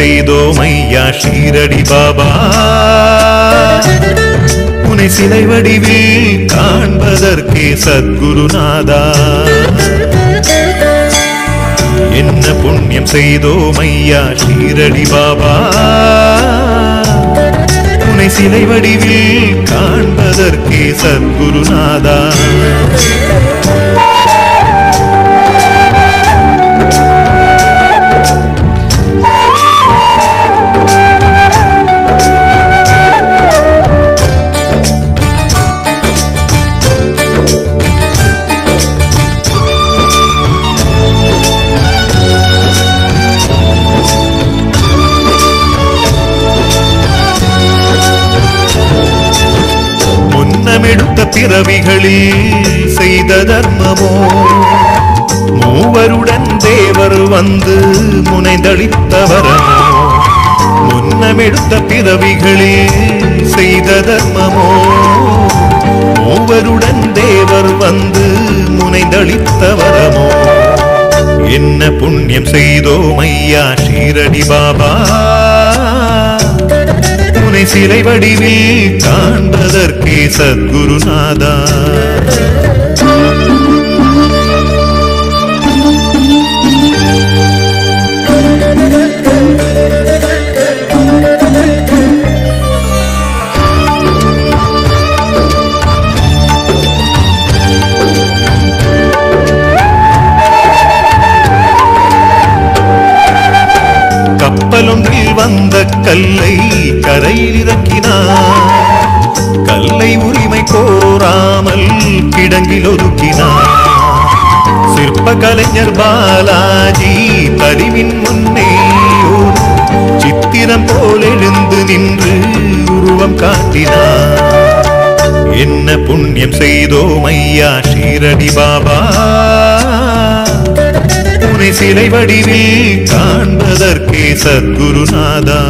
செய்தோம் ஐயா ஷீரடி பாபா உனை சிலை வடிவில் காண்பதற்கே சத்குருநாதா என்ன புண்ணியம் செய்தோம் ஐயா ஷீரடி பாபா உனை சிலை வடிவில் காண்பதற்கே சத்குருநாதா முன்னமெடுத்த பிறவிகளில் செய்த தர்மமோ மூவருடன் தேவர் வந்து முனைந்தளித்த வரமோ முன்னமெடுத்த பிறவிகளில் செய்த தர்மமோ மூவருடன் தேவர் வந்து முனைந்தளித்த வரமோ என்ன புண்ணியம் செய்தோம் ஐயா ஷீரடி பாபா உனை சிலை வடிவில் காண்பதற்கே சத்குருநாதா கப்பலொன்றில் வந்த கல்லை கரையில் இறக்கினார் கல்லை உரிமை கோராமல் கிடங்கில் ஒதுக்கினார் சிற்ப கலைஞர் பாலாஜி பதிவின் முன்னே ஒரு சித்திரம் போல் எழுந்து நின்று உருவம் காட்டினார் என்ன புண்ணியம் செய்தோம் ஐயா ஷீரடி பாபா உனை சிலை வடிவில் காண்பதற்கே சத்குருநாதா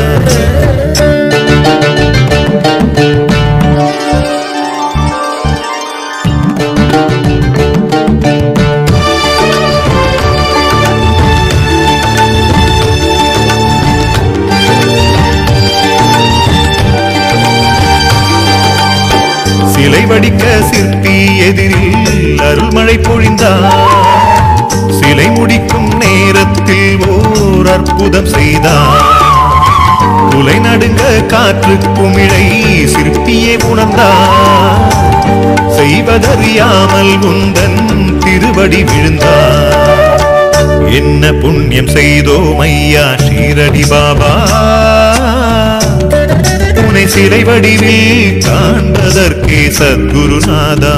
சிலை வடிக்க சிற்பி எதிரில் அருள்மழை பொழிந்தார் சிலை முடிக்கும் நேரத்தில் ஓர் அற்புதம் செய்தார் குலை நடுங்க காற்று குமிழை சிற்பியே உணர்ந்தார் செய்வதறியாமல் உந்தன் திருவடி விழுந்தார் என்ன புண்ணியம் செய்தோம் ஐயா ஷீரடி பாபா உனை சிலை வடிவில் காண்பதற்கே சத்குருநாதா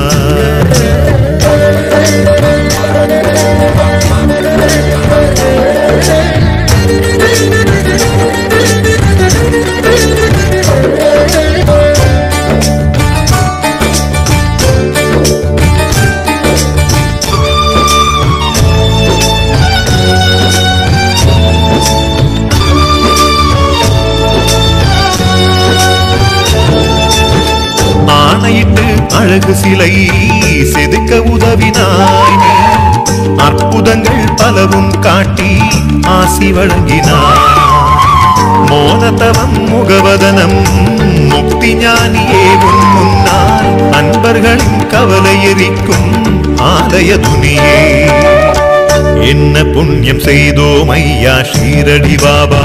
ஆணையிட்டு அழகு சிலை செதுக்க உதவினாய் நீ. அற்புதங்கள் பலவும் காட்டி ஆசி வழங்கினாய் மோனதவம் முகவதனம் முக்தி ஞானியே உன் முன்னால் அன்பர்களின் கவலை எரிக்கும் ஆலய துணியே என்ன புண்ணியம் செய்தோம் ஐயா ஷீரடி பாபா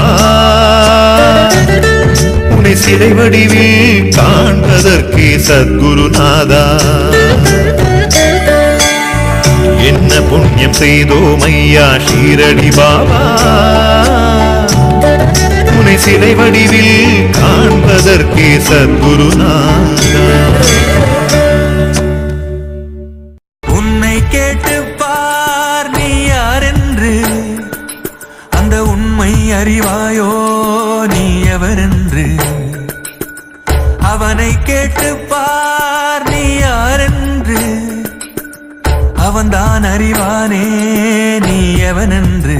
உன்னை சிலை வடிவில் காண்பதற்கே சத்குருநாதா என்ன புண்ணியம் செய்தோம் ஐயா ஷீரடி பாபா உன்னை சிலை வடிவில் காண்பதற்கே சத்குருநாதா உன்னை கேட்டு பார் நீ யாரென்று அந்த உண்மை அறிவாயோ நீ எவரென்று அவனை கேட்டு பார் நீ யாரென்று அவன்தான் அறிவானே நீ எவனென்று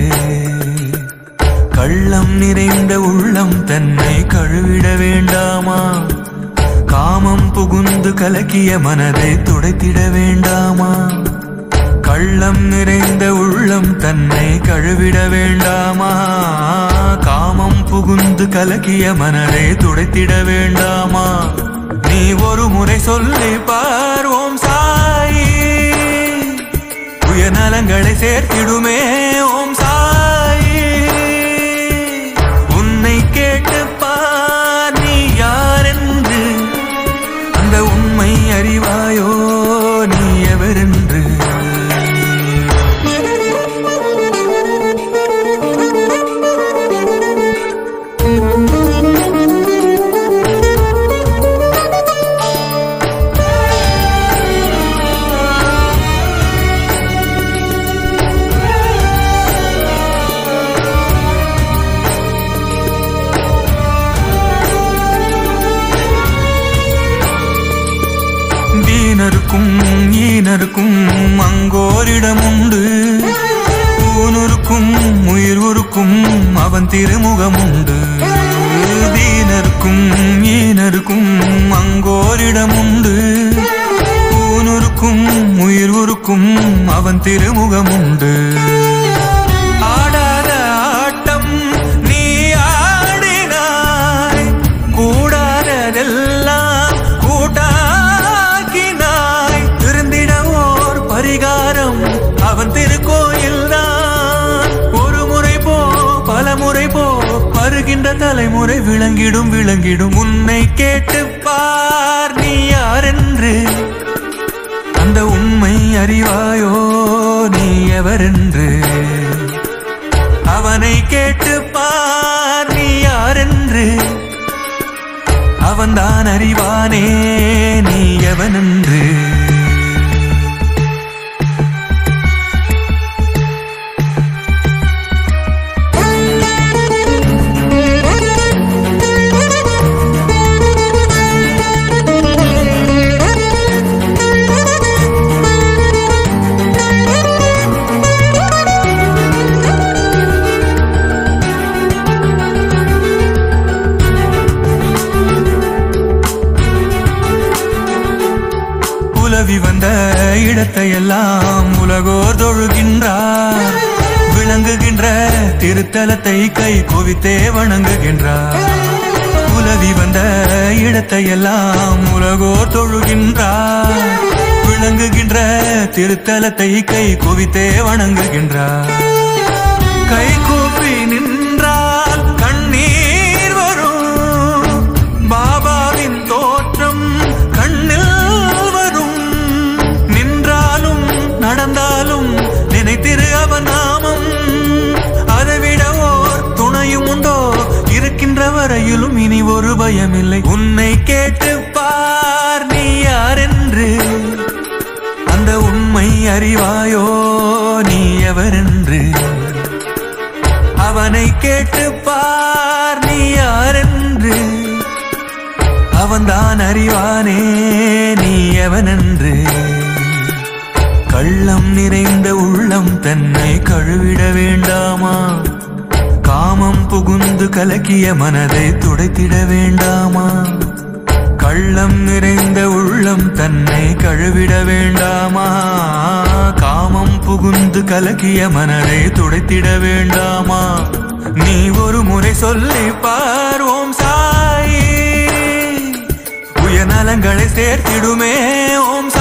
கள்ளம் நிறைந்த உள்ளம் தன்னை கழுவிட வேண்டாமா காமம் புகுந்து கலக்கிய மனதை துடைத்திட வேண்டாமா கள்ளம் நிறைந்த உள்ளம் தன்னை கழுவிட வேண்டாமா காமம் புகுந்து கலக்கிய மனதை துடைத்திட வேண்டாமா நீ ஒரு முறை சொல்லி பார்வோம் சாயி உயர்நலங்களை சேர்த்திடுமே ஓம் சாயி உன்னை கேட்டு பார் நீ யாரென்று அந்த உண்மை அறிவாயோ நீ எவரென்று தீனருக்கும் ஈனருக்கும் அங்கோரிடம் உண்டு ஊனுருக்கும் உயிர் உருக்கும் அவன் திருமுகம் உண்டு தீனருக்கும் ஈனருக்கும் அங்கோரிடம் உண்டு ஊனுருக்கும் உயிர் உருக்கும் அவன் திருமுகம் உண்டு ஆடாத ஆட்டம் நீ ஆடினாய் கூடாததெல்லாம் கூட்டாக்கினாய் திருந்திடவோர் பரிகாரம் அவன் திருக்கோயில் தான் ஒரு முறை போ பல முறை போ வருகின்ற தலைமுறை விளங்கிடும் விளங்கிடும் உன்னை கேட்டு பார் நீ யாரென்று அந்த உண்மை அறிவாயோ நீ எவரென்று அவனை கேட்டு பார் நீ யாரென்று அவன்தான் அறிவானே நீ எவனென்று உலவி வந்த இடத்தையெல்லாம் உலகோர் தொழுகின்றார் விளங்குகின்ற திருத்தலத்தை கை குவித்தே வணங்குகின்றார் உலவி வந்த இடத்தையெல்லாம் உலகோர் தொழுகின்றார் விளங்குகின்ற திருத்தலத்தை கை குவித்தே வணங்குகின்றார் கை கூப்பி நின்றால் கண்ணீர் வரும் பாபாவின் தோற்றம் கண்ணில் வரும் நின்றாலும் நடந்தாலும் நினைத்திரு அவன் நாமம் அதைவிட ஓர் துணையும் உண்டோ இருக்கின்ற வரையிலும் இனி ஒரு பயமில்லை உன்னை கேட்டு பார் நீ யாரென்று அந்த உண்மை அறிவாயோ நீ எவரென்று அவனை கேட்டு பார் நீ யாரென்று அவன்தான் அறிவானே நீ எவனென்று கள்ளம் நிறைந்த உள்ளம் தன்னை கழுவிட வேண்டாமா காமம் புகுந்து கலக்கிய மனதை துடைத்திட வேண்டாமா கள்ளம் நிறைந்த உள்ளம் தன்னை கழுவிட வேண்டாமா காமம் புகுந்து கலக்கிய மனதை துடைத்திட வேண்டாமா நீ ஒரு முறை சொல்லி பார்வோம் சாயி உயர்நலங்களை சேர்த்திடுமே ஓம் சாயி